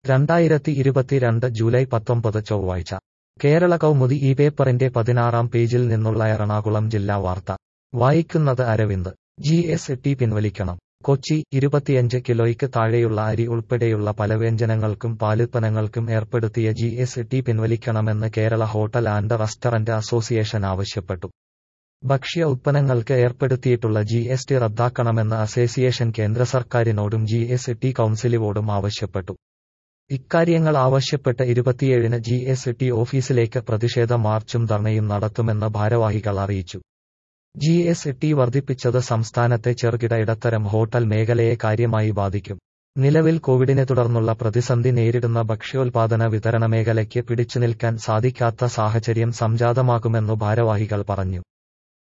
രണ്ടായിരത്തി ഇരുപത്തിരണ്ട് ജൂലൈ പത്തൊമ്പത് ചൊവ്വാഴ്ച കേരള കൗമുദി ഈ പേപ്പറിന്റെ പതിനാറാം പേജിൽ നിന്നുള്ള എറണാകുളം ജില്ലാ വാർത്ത വായിക്കുന്നത് അരവിന്ദ് ജി എസ് ടി പിൻവലിക്കണം കൊച്ചി ഇരുപത്തിയഞ്ച് കിലോയ്ക്ക് താഴെയുള്ള അരി ഉൾപ്പെടെയുള്ള പലവ്യഞ്ജനങ്ങൾക്കും പാലുൽപ്പന്നങ്ങൾക്കും ഏർപ്പെടുത്തിയ ജി എസ് ടി പിൻവലിക്കണമെന്ന് Kerala hotel and restaurant association ആവശ്യപ്പെട്ടു ഭക്ഷ്യ ഉൽപ്പന്നങ്ങൾക്ക് ഏർപ്പെടുത്തിയിട്ടുള്ള ജി എസ് ടി റദ്ദാക്കണമെന്ന് അസോസിയേഷൻ കേന്ദ്ര സർക്കാരിനോടും ജി എസ് ടി കൌൺസിലിനോടും ആവശ്യപ്പെട്ടു ഇക്കാര്യങ്ങൾ ആവശ്യപ്പെട്ട് ഇരുപത്തിയേഴിന് ജി എസ് ടി ഓഫീസിലേക്ക് പ്രതിഷേധ മാർച്ചും ധർണയും നടത്തുമെന്ന് ഭാരവാഹികൾ അറിയിച്ചു ജി എസ് ടി വർദ്ധിപ്പിച്ചത് സംസ്ഥാനത്തെ ചെറുകിട ഇടത്തരം ഹോട്ടൽ മേഖലയെ കാര്യമായി ബാധിക്കും നിലവിൽ കോവിഡിനെ തുടർന്നുള്ള പ്രതിസന്ധി നേരിടുന്ന ഭക്ഷ്യോൽപാദന വിതരണ മേഖലയ്ക്ക് പിടിച്ചുനിൽക്കാൻ സാധിക്കാത്ത സാഹചര്യം സംജാതമാകുമെന്നു ഭാരവാഹികൾ പറഞ്ഞു